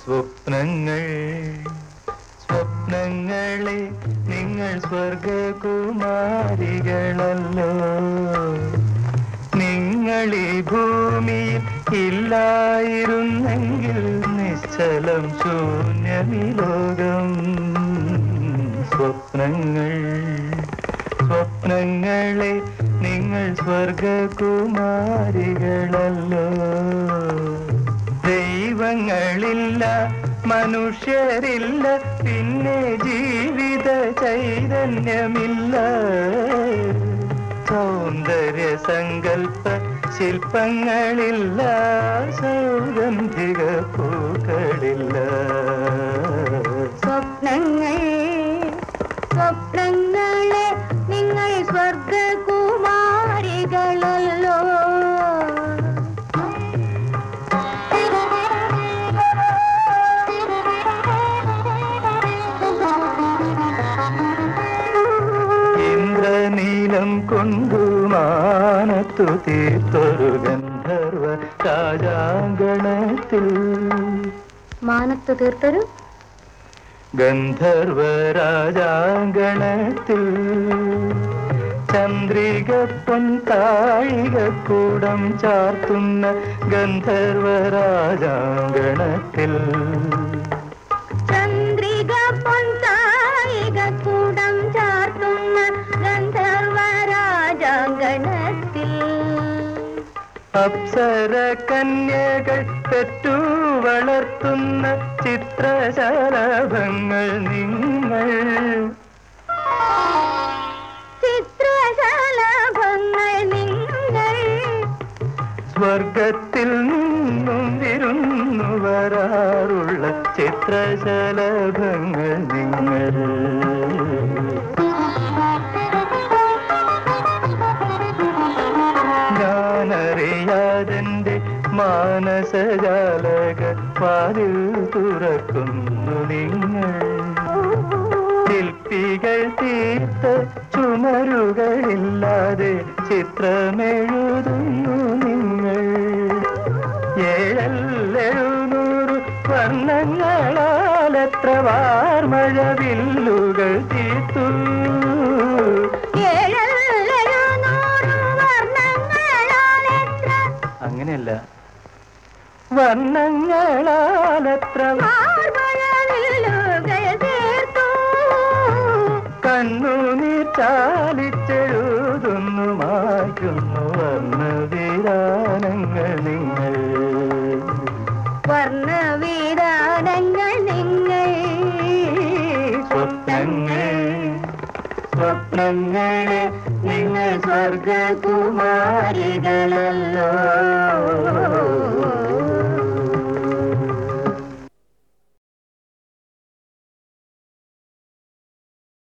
സ്വപ്നങ്ങൾ സ്വപ്നങ്ങളെ നിങ്ങൾ സ്വർഗകുമാരികളല്ലോ നിങ്ങൾ ഈ ഭൂമിയിൽ ഇല്ലായിരുന്നെങ്കിൽ നിശ്ചലം ശൂന്യമി ലോകം സ്വപ്നങ്ങൾ സ്വപ്നങ്ങളെ നിങ്ങൾ സ്വർഗകുമാരികളല്ലോ ദൈവങ്ങളില്ല മനുഷ്യരില്ല പിന്നെ ജീവിത ചൈതന്യമില്ല സൗന്ദര്യ സങ്കൽപ്പ ശില്പങ്ങളില്ല സൗഗന്ധിക പൂക്കളില്ല സ്വപ്നങ്ങൾ സ്വപ്നങ്ങളെ നിങ്ങൾ സ്വർഗകുമാരികളല്ലോ ഇന്ദ്രനീലം കൊണ്ടു മാനത്തു തീർത്തൊരു ഗന്ധർവ രാജാങ്കണത്തിൽ മാനത്ത് തീർത്തൊരു ഗന്ധർവ രാജാങ്കണത്തിൽ ചന്ദ്രിക പൊൻതാഴിക കൂടം ചാർത്തുന്ന ഗന്ധർവ രാജാങ്കണത്തിൽ ചന്ദ്രിക പൊൻതായിക കൂടം ചാർത്തുന്ന ഗന്ധർവ രാജാങ്കണത്തിൽ അപ്സര കന്യകൾ പെറ്റു വളർത്തുന്ന ചിത്രശലഭങ്ങൾ നിങ്ങൾ ചിത്രശലഭങ്ങൾ നിങ്ങൾ സ്വർഗത്തിൽ നിന്നും വിരുന്നു വരാറുള്ള ചിത്രശലഭങ്ങൾ നിങ്ങൾ ഞാനറിയാതെന്റെ മാനസജാലക വാതിൽ തുറക്കുന്നു നിങ്ങൾ ശില്പികൾ തീർത്ത ചുമരുകളില്ലാതെ ചിത്രമെഴുതുന്നു നിങ്ങൾ ഏഴല്ലെഴുന്നൂറ് വർണ്ണങ്ങളാൽ എത്ര വാർമഴവില്ലുകൾ തീർത്തു ഏഴെഴുന്നൂറ് വർണ്ണങ്ങളാൽ എത്ര അങ്ങനെയല്ല വർണ്ണങ്ങളാൽ എത്ര മാർമഴവില്ലുകൾ തീർത്തു. കണ്ണുനീർ ചാലിച്ചെഴുതുന്നു മായ്ക്കുന്നു വർണ്ണവിരാനങ്ങൾ നിങ്ങൾ വർണ്ണവിധാനങ്ങൾ നിങ്ങൾ സ്വപ്നങ്ങൾ സ്വപ്നങ്ങളെ നിങ്ങൾ സ്വർഗകുമാരികളല്ലോ